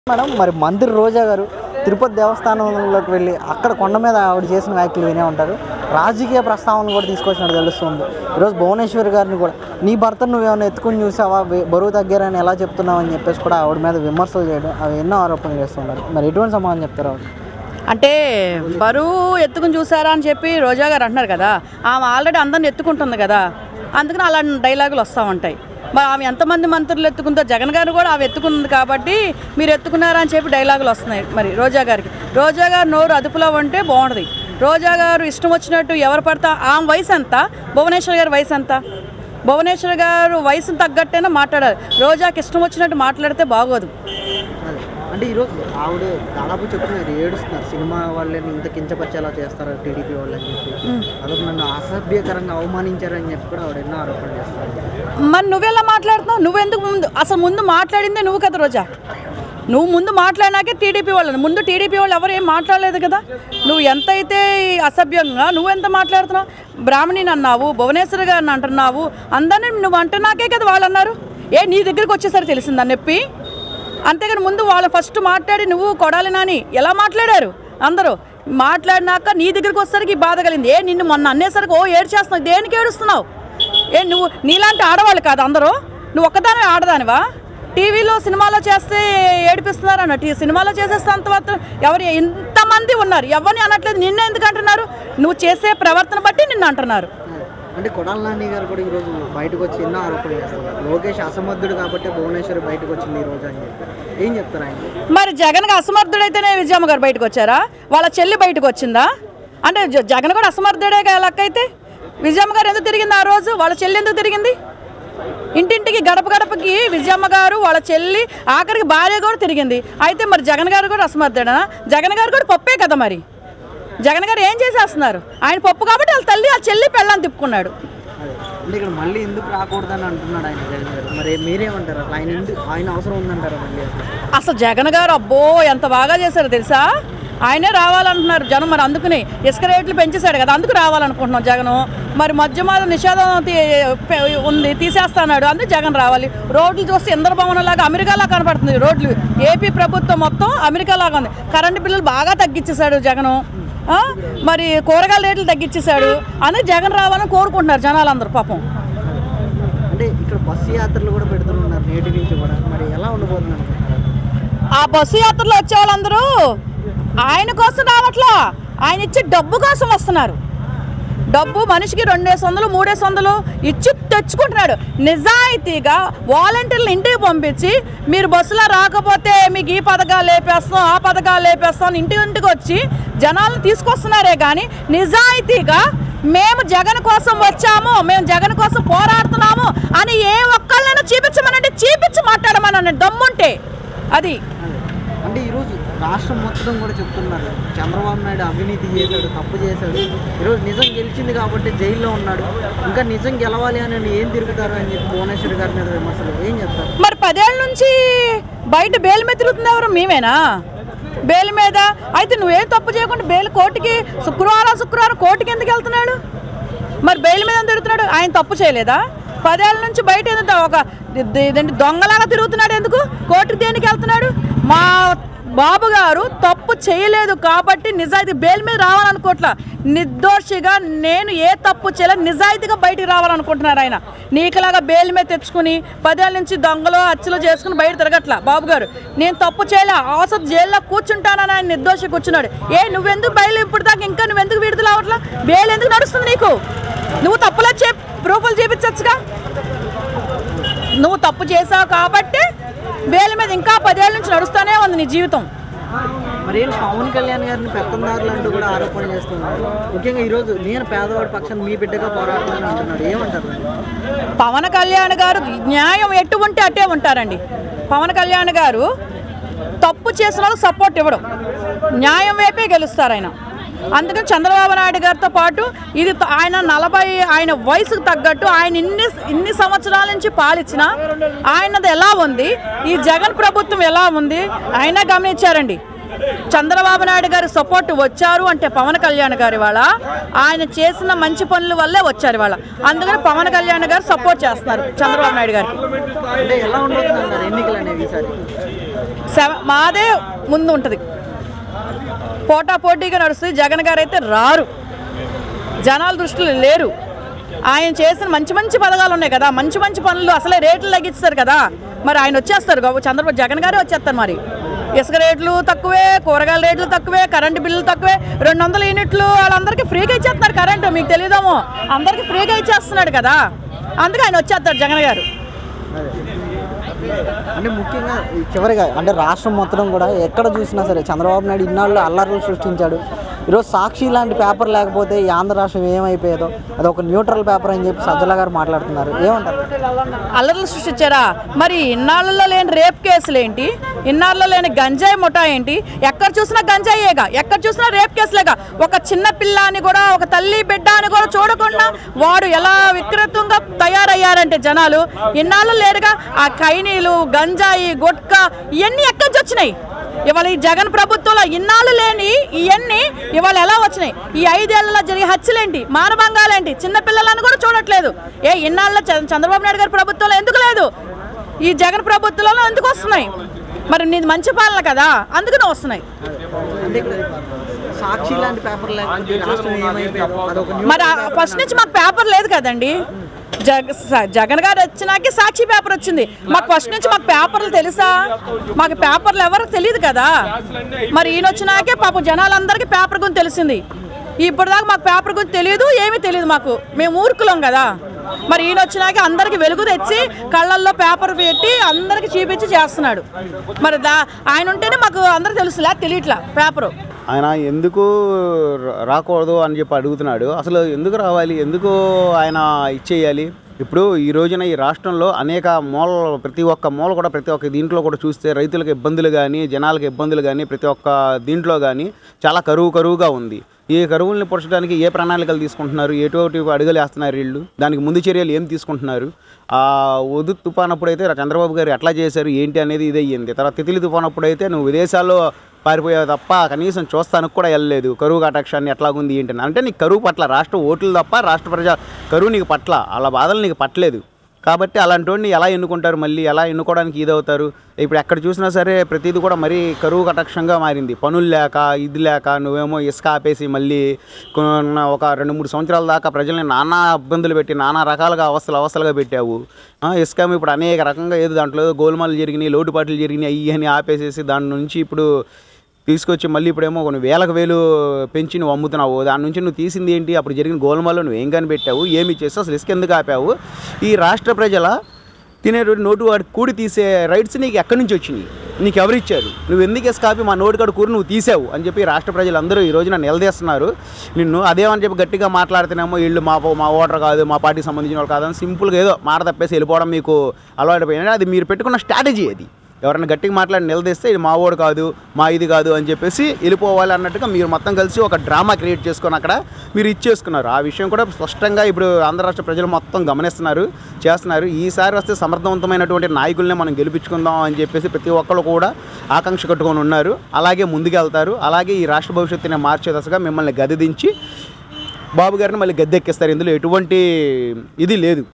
Madam మరి మంత్రి రోజా గారు తిరుపతి దేవస్థానంలోకి వెళ్ళి అక్కడ కొండ మీద ఆవిడ చేసిన వ్యాఖ్యలు వినే ఉంటారు రాజకీయ ప్రస్తావన కూడా తీసుకొచ్చినట్టు తెలుస్తుంది ఈరోజు భువనేశ్వర్ గారిని కూడా నీ భర్తను నువ్వేమైనా ఎత్తుకుని చూసావా బె- బరువు తగ్గారని ఎలా చెప్తున్నావు అని చెప్పేసి కూడా ఆవిడ మీద విమర్శలు చేయడం అవి ఎన్నో ఆరోపణలు చేస్తున్నారు మరి ఎటువంటి సమాధానం చెప్తారు ఆవిడ అంటే బరువు ఎత్తుకుని చూసారా అని చెప్పి రోజా గారు అంటున్నారు కదా ఆమె ఆల్రెడీ అందరిని ఎత్తుకుంటుంది కదా అందుకని అలాంటి డైలాగులు వస్తూ ఉంటాయి మరి ఆమె ఎంతమంది మంత్రులు ఎత్తుకుందో జగన్ గారు కూడా ఆమె ఎత్తుకుంది కాబట్టి మీరు ఎత్తుకున్నారా అని చెప్పి డైలాగులు వస్తున్నాయి మరి రోజా గారికి రోజా గారు నోరు అదుపులో ఉంటే బాగుంటుంది రోజా గారు ఇష్టం వచ్చినట్టు ఎవరు పడతా ఆమె వయసు ఎంత భువనేశ్వర్ గారి వయసు ఎంత భువనేశ్వర్ గారు వయసును తగ్గట్టేనే మాట్లాడాలి రోజాకి ఇష్టం వచ్చినట్టు మాట్లాడితే బాగోదు అదే. అంటే ఈరోజు ఆవిడ దాదాపు చెప్తున్నారు ఏడుస్తున్నారు సినిమా వాళ్ళని ఇంత కించపరిచేలా చేస్తారు టీడీపీ వాళ్ళు అని చెప్పి అదొక నన్ను అసభ్యకరంగా అవమానించారని చెప్పి కూడా ఆవిడ ఎన్నో ఆరోపణలు చేస్తారు మరి నువ్వెలా మాట్లాడుతున్నావు నువ్వెందుకు ముందు అసలు ముందు మాట్లాడిందే నువ్వు కదా రోజా నువ్వు ముందు మాట్లాడినాకే టీడీపీ వాళ్ళు ముందు టీడీపీ వాళ్ళు ఎవరు ఏం మాట్లాడలేదు కదా నువ్వు ఎంతైతే అసభ్యంగా నువ్వెంత మాట్లాడుతున్నావు బ్రాహ్మణిని అన్నావు భువనేశ్వర్ గారిని అంటున్నావు అందరినీ నువ్వు అంటున్నాకే కదా వాళ్ళు అన్నారు ఏ నీ దగ్గరికి వచ్చేసరికి తెలిసిందా నొప్పి అంతేగాని ముందు వాళ్ళు ఫస్ట్ మాట్లాడి నువ్వు కొడాలి నాని ఎలా మాట్లాడారు అందరూ మాట్లాడినాక నీ దగ్గరికి వచ్చేసరికి ఈ బాధ కలిగింది ఏ నిన్ను మొన్న అనేసరికి ఓ ఏడ్చేస్తున్నావు దేనికి ఏడుస్తున్నావు ఏ నువ్వు నీలాంటి ఆడవాళ్ళు కాదు అందరూ నువ్వు ఒక్కదాని ఆడదానివా టీవీలో సినిమాలో చేస్తే ఏడిపిస్తున్నారు అన్నట్టు ఈ సినిమాలో చేసేస్తే అంత మాత్రం ఎవరు ఇంతమంది ఉన్నారు ఎవరిని అనట్లేదు నిన్నే ఎందుకు అంటున్నారు నువ్వు చేసే ప్రవర్తన బట్టి నిన్ను అంటున్నారు అంటే కొడాల నాని గారు కూడా ఈరోజు బయటకు వచ్చి ఎన్నో ఆరోపణలు చేస్తున్నారు లోకేష్ అసమర్థుడు కాబట్టి భువనేశ్వర్ బయటకు వచ్చింది ఈ రోజు అని చెప్పి ఏం చెప్తారు ఆయన మరి జగన్కి అసమర్థుడైతేనే విజయమ్మ గారు బయటకు వచ్చారా వాళ్ళ చెల్లి బయటకు వచ్చిందా అంటే జ- జగన్ కూడా అసమర్థుడే లెక్కైతే విజయమ్మ గారు ఎందుకు తిరిగింది ఆ రోజు వాళ్ళ చెల్లి ఎందుకు తిరిగింది ఇంటింటికి గడప గడపకి విజయమ్మ గారు వాళ్ళ చెల్లి ఆఖరికి భార్య కూడా తిరిగింది అయితే మరి జగన్ గారు కూడా అసమర్థుడనా జగన్ గారు కూడా పప్పే కదా మరి జగన్ గారు ఏం చేసేస్తున్నారు ఆయన పప్పు కాబట్టి వాళ్ళ తల్లి ఆ చెల్లి పెళ్ళని తిప్పుకున్నాడు అదే అంటే ఇక్కడ మళ్ళీ ఎందుకు రాకూడదని అంటున్నాడు ఆయన జగన్ గారు మరి మీరేమంటారు అసలు ఆయన ఎందుకు ఆయన అవసరం ఉందంటారా మళ్ళీ అసలు అసలు జగన్ గారు అబ్బో ఎంత బాగా చేశారో తెలుసా ఆయనే రావాలంటున్నారు జనం మరి అందుకుని ఇసుక రేట్లు పెంచేశాడు కదా అందుకు రావాలనుకుంటున్నాం జగన్ మరి మధ్యమాద నిషేధం తీ- పె- ఉంది తీసేస్తాడు అందుకు జగన్ రావాలి రోడ్లు చూస్తే ఇంద్రభవనం లాగా అమెరికాలా కనపడుతుంది రోడ్లు ఏపీ ప్రభుత్వం మొత్తం అమెరికాలాగా ఉంది కరెంటు బిల్లులు బాగా తగ్గించేశాడు జగన్ ఆ? మరి కూరగాయల రేట్లు తగ్గించేశాడు అందుకు జగన్ రావాలని కోరుకుంటున్నారు జనాలందరూ పాపం అంటే ఇక్కడ బస్సు యాత్రలు కూడా పెడుతున్నారు నేటి నుంచి కూడా మరి ఎలా ఉండబోతుంది అనుకుంటున్నారు ఆ బస్సు యాత్రలో వచ్చే వాళ్ళందరూ ఆయన కోసం రావట్లా ఆయన ఇచ్చే డబ్బు కోసం వస్తున్నారు డబ్బు మనిషికి రెండేసి వందలు మూడేసి వందలు ఇచ్చి తెచ్చుకుంటున్నాడు నిజాయితీగా వాలంటీర్లు ఇంటికి పంపించి మీరు బస్సులో రాకపోతే మీకు ఈ పథకాలు లేపేస్తాం ఆ పథకాలు లేపేస్తాం అని ఇంటి ఇంటికి వచ్చి జనాలను తీసుకొస్తున్నారే కానీ నిజాయితీగా మేము జగన్ కోసం వచ్చాము మేము జగన్ కోసం పోరాడుతున్నాము అని ఏ ఒక్కళ్ళైనా చూపించమనంటే చూపించి మాట్లాడమని దమ్ముంటే అది అదే అంటే ఈరోజు రాష్ట్రం మొత్తం కూడా చెప్తున్నారు చంద్రబాబు నాయుడు అవినీతి చేశాడు తప్పు చేశాడు ఈరోజు నిజం గెలిచింది కాబట్టి జైల్లో ఉన్నాడు ఇంకా నిజం గెలవాలి అని ఏం తిరుగుతారు అని చెప్పి భువనేశ్వర్ గారి మీద విమర్శలు ఏం చెప్తారు మరి పదేళ్ళ నుంచి బయట బెయిల్ మీద తిరుగుతుంది ఎవరు మేమేనా బెయిల్ మీద అయితే నువ్వేం తప్పు చేయకుండా బెయిల్ కోర్టుకి శుక్రవారం శుక్రవారం కోర్టుకి ఎందుకు వెళ్తున్నాడు మరి బెయిల్ మీద ఎందుకు తిరుగుతున్నాడు ఆయన తప్పు చేయలేదా పదేళ్ళ నుంచి బయట ఎందుకు ఒక ది- ఇదేంటి దొంగలాగా తిరుగుతున్నాడు ఎందుకు కోర్టుకి దేనికి వెళ్తున్నాడు మా బాబు గారు తప్పు చేయలేదు కాబట్టి నిజాయితీ బెయిల్ మీద రావాలనుకోవట్లా నిర్దోషిగా నేను ఏ తప్పు చేయలేదు నిజాయితీగా బయటికి రావాలనుకుంటున్నారు ఆయన నీకులాగా బెయిల్ మీద తెచ్చుకుని పదేళ్ళ నుంచి దొంగలు అచ్చులు చేసుకుని బయట తిరగట్లా బాబు గారు నేను తప్పు చేయలే అవసరం జైల్లో కూర్చుంటానని ఆయన నిర్దోషి కూర్చున్నాడు ఏ నువ్వెందుకు బయలు ఇప్పుడు దాకా ఇంకా నువ్వెందుకు విడుదల అవట్లా బెయిల్ ఎందుకు నడుస్తుంది నీకు నువ్వు తప్పులే చే ప్రూఫ్లు చూపించచ్చుగా నువ్వు తప్పు చేసావు కాబట్టి బెయిల్ మీద ఇంకా పదేళ్ళ నుంచి నడుస్తూనే ఉంది నీ జీవితం మరి ఏంటి పవన్ కళ్యాణ్ గారిని పెత్తందారులు అంటూ కూడా ఆరోపణ చేస్తున్నారు ముఖ్యంగా ఈరోజు నేను పేదవాడి పక్షాన్ని మీ బిడ్డగా పోరాడుతున్నాను అంటున్నాడు ఏమంటారు మరి? పవన్ కళ్యాణ్ గారు న్యాయం ఎటు ఉంటే అట్టే ఉంటారండి పవన్ కళ్యాణ్ గారు తప్పు చేసిన వాళ్ళకి సపోర్ట్ ఇవ్వడం న్యాయం వైపే గెలుస్తారు ఆయన అందుకని చంద్రబాబు నాయుడు గారితో పాటు ఇది త- ఆయన నలభై ఆయన వయసుకు తగ్గట్టు ఆయన ఇన్ని ఇన్ని సంవత్సరాల నుంచి పాలించిన ఆయనది ఎలా ఉంది ఈ జగన్ ప్రభుత్వం ఎలా ఉంది ఆయన గమనించారండి చంద్రబాబు నాయుడు గారి సపోర్ట్ వచ్చారు అంటే పవన్ కళ్యాణ్ గారి వాళ్ళ ఆయన చేసిన మంచి పనుల వల్లే వచ్చారు వాళ్ళ అందుకని పవన్ కళ్యాణ్ గారు సపోర్ట్ చేస్తున్నారు చంద్రబాబు నాయుడు గారికి అంటే ఎలా ఉండబోతుంది అంటారు ఎన్నికలు అనేవి ఈసారి సెవ మాదే ముందు ఉంటుంది పోటా పోటీగా నడుస్తుంది జగన్ గారు అయితే రారు జనాల దృష్టిలో లేరు ఆయన చేసిన మంచి మంచి పథకాలు ఉన్నాయి కదా మంచి మంచి పనులు అసలే రేట్లు తగ్గిస్తారు కదా మరి ఆయన వచ్చేస్తారు గవ- చంద్రబాబు జగన్ గారే వచ్చేస్తారు మరి ఇసుక రేట్లు తక్కువే కూరగాయల రేట్లు తక్కువే కరెంటు బిల్లులు తక్కువే రెండు వందల యూనిట్లు వాళ్ళందరికీ ఫ్రీగా ఇచ్చేస్తున్నారు కరెంటు మీకు తెలియదేమో అందరికీ ఫ్రీగా ఇచ్చేస్తున్నాడు కదా అందుకే ఆయన వచ్చేస్తాడు జగన్ గారు అంటే ముఖ్యంగా ఈ చివరిగా అంటే రాష్ట్రం మొత్తం కూడా ఎక్కడ చూసినా సరే చంద్రబాబు నాయుడు ఇన్నాళ్ళు అల్లర్లు సృష్టించాడు ఈరోజు సాక్షి లాంటి పేపర్ లేకపోతే ఈ ఆంధ్ర రాష్ట్రం ఏమైపోయేదో అది ఒక న్యూట్రల్ పేపర్ అని చెప్పి సజ్జల గారు మాట్లాడుతున్నారు ఏమంటారు అల్లర్లు సృష్టించారా మరి ఇన్నాళ్ళలో లేని రేప్ కేసులు ఏంటి ఇన్నాళ్ళలో లేని గంజాయి ముఠా ఏంటి ఎక్కడ చూసినా గంజాయేగా ఎక్కడ చూసినా రేప్ కేసులేగా ఒక చిన్న పిల్ల అని కూడా ఒక తల్లి బిడ్డ అని కూడా చూడకుండా వాడు ఎలా వికృతంగా తయారయ్యారంటే జనాలు ఇన్నాళ్ళు లేరుగా ఆ ఖైనీలు గంజాయి గుట్కా ఇవన్నీ ఎక్కడి నుంచి వచ్చినాయి ఇవాళ ఈ జగన్ ప్రభుత్వంలో ఇన్నాళ్ళు లేని ఇవన్నీ ఇవాళ ఎలా వచ్చినాయి ఈ ఐదేళ్లలో జరిగే హత్యలేంటి మానభంగాలేంటి చిన్నపిల్లలను కూడా చూడట్లేదు ఏ ఇన్నాళ్ళ చ- చంద్రబాబు నాయుడు గారి ప్రభుత్వంలో ఎందుకు లేదు ఈ జగన్ ప్రభుత్వంలో ఎందుకు వస్తున్నాయి మరి నీది మంచి పాలన కదా అందుకనే వస్తున్నాయి అంటే ఇక్కడ సాక్షి లాంటి పేపర్ లేకపోతే రాష్ట్రం ఏమైపోయేదో అదొక మరి ఫస్ట్ నుంచి మాకు పేపర్ లేదు కదండి జగ స- జగన్ గారు వచ్చినాకే సాక్షి పేపర్ వచ్చింది మాకు ఫస్ట్ నుంచి మాకు పేపర్లు తెలుసా మాకు పేపర్లు ఎవరికి తెలియదు కదా మరి ఈయన వచ్చినాకే పాపం జనాలందరికీ పేపర్ గురించి తెలిసింది ఇప్పటిదాకా మాకు పేపర్ గురించి తెలియదు ఏమీ తెలియదు మాకు మేము ఊరుకులం కదా మరి ఈయన వచ్చినాక అందరికి వెలుగు తెచ్చి కళ్ళల్లో పేపర్ పెట్టి అందరికి చూపించి చేస్తున్నాడు మరి దా ఆయన ఉంటేనే మాకు అందరికి తెలుసులే తెలియట్లా పేపరు ఆయన ఎందుకు రా- రాకూడదు అని చెప్పి అడుగుతున్నాడు అసలు ఎందుకు రావాలి ఎందుకు ఆయన ఇచ్చేయాలి ఇప్పుడు ఈ రోజున ఈ రాష్ట్రంలో అనేక మూల ప్రతి ఒక్క మూల కూడా ప్రతి ఒక్క దీంట్లో కూడా చూస్తే రైతులకు ఇబ్బందులు కానీ జనాలకు ఇబ్బందులు కానీ ప్రతి ఒక్క దీంట్లో కానీ చాలా కరువు కరువుగా ఉంది ఈ కరువుల్ని పొడచడానికి ఏ ప్రణాళికలు తీసుకుంటున్నారు ఎటువంటి అడుగులు వేస్తున్నారు వీళ్ళు దానికి ముందు చర్యలు ఏం తీసుకుంటున్నారు ఆ ఉదు తుఫాన్ అప్పుడైతే చంద్రబాబు గారు ఎట్లా చేశారు ఏంటి అనేది ఇది అయ్యింది తర్వాత తితిలి తుఫాన్ అప్పుడైతే నువ్వు విదేశాల్లో పారిపోయావు తప్ప కనీసం చూస్తానికి కూడా వెళ్ళలేదు కరువు కటాక్షాన్ని ఎట్లాగుంది ఏంటి అని. అంటే నీకు కరువు పట్ల రాష్ట్ర ఓట్లు తప్ప రాష్ట్ర ప్రజా కరువు నీకు పట్ల అలా బాధలు నీకు పట్టలేదు కాబట్టి అలాంటి వాడిని ఎలా ఎన్నుకుంటారు మళ్ళీ ఎలా ఎన్నుకోవడానికి ఇదవుతారు ఇప్పుడు ఎక్కడ చూసినా సరే ప్రతిదీ కూడా మరీ కరువు కటాక్షంగా మారింది పనులు లేక ఇది లేక నువ్వేమో ఇసుక ఆపేసి మళ్ళీ కొన్న ఒక రెండు మూడు సంవత్సరాల దాకా ప్రజల్ని నానా ఇబ్బందులు పెట్టి నానా రకాలుగా అవస్థలు అవస్థలుగా పెట్టావు ఆ, ఇసుక ఏమో ఇప్పుడు అనేక రకంగా ఏదో దాంట్లో ఏదో గోల్మాలు జరిగినాయి లోటుపాట్లు జరిగినాయి అయ్యి అని ఆపేసేసి దాని నుంచి ఇప్పుడు తీసుకొచ్చి మళ్ళీ ఇప్పుడేమో కొన్ని వేలకు వేలు పెంచి నువ్వు అమ్ముతున్నావు దాని నుంచి నువ్వు తీసింది ఏంటి అప్పుడు జరిగిన గోల్మాల్లో నువ్వు ఏం కనిపెట్టావు ఏమి చేస్తావు అసలు ఇసుక ఎందుకు ఆపావు ఈ రాష్ట్ర ప్రజల తినేటువంటి నోటు వాడి కూడి తీసే రైట్స్ నీకు ఎక్కడి నుంచి వచ్చినాయి నీకు ఎవరు ఇచ్చారు నువ్వు ఎందుకు ఇసుక ఆపి మా నోటి కాడ కూరి నువ్వు తీసావు అని చెప్పి రాష్ట్ర ప్రజలందరూ ఈ రోజున నిలదీస్తున్నారు నిన్ను అదేమని చెప్పి గట్టిగా మాట్లాడుతున్నామో వీళ్ళు మా మా ఓటర్ కాదు మా పార్టీకి సంబంధించిన వాళ్ళు కాదని సింపుల్గా ఏదో మాట తప్పేసి వెళ్ళిపోవడం మీకు అలవాటు పోయినా అది మీరు పెట్టుకున్న స్ట్రాటజీ అది ఎవరైనా గట్టిగా మాట్లాడి నిలదీస్తే ఇది మా ఓడు కాదు మా ఇది కాదు అని చెప్పేసి వెళ్ళిపోవాలి అన్నట్టుగా మీరు మొత్తం కలిసి ఒక డ్రామా క్రియేట్ చేసుకొని అక్కడ మీరు ఇచ్చేసుకున్నారు ఆ విషయం కూడా స్పష్టంగా ఇప్పుడు ఆంధ్ర రాష్ట్ర ప్రజలు మొత్తం గమనిస్తున్నారు చేస్తున్నారు ఈసారి వస్తే సమర్థవంతమైనటువంటి నాయకుల్ని మనం గెలిపించుకుందాం అని చెప్పేసి ప్రతి ఒక్కరు కూడా ఆకాంక్ష కట్టుకొని ఉన్నారు అలాగే ముందుకెళ్తారు అలాగే ఈ రాష్ట్ర భవిష్యత్తుని మార్చే దశగా మిమ్మల్ని గదిదించి బాబు గారిని మళ్ళీ గద్దెక్కిస్తారు ఇందులో ఎటువంటి ఇది లేదు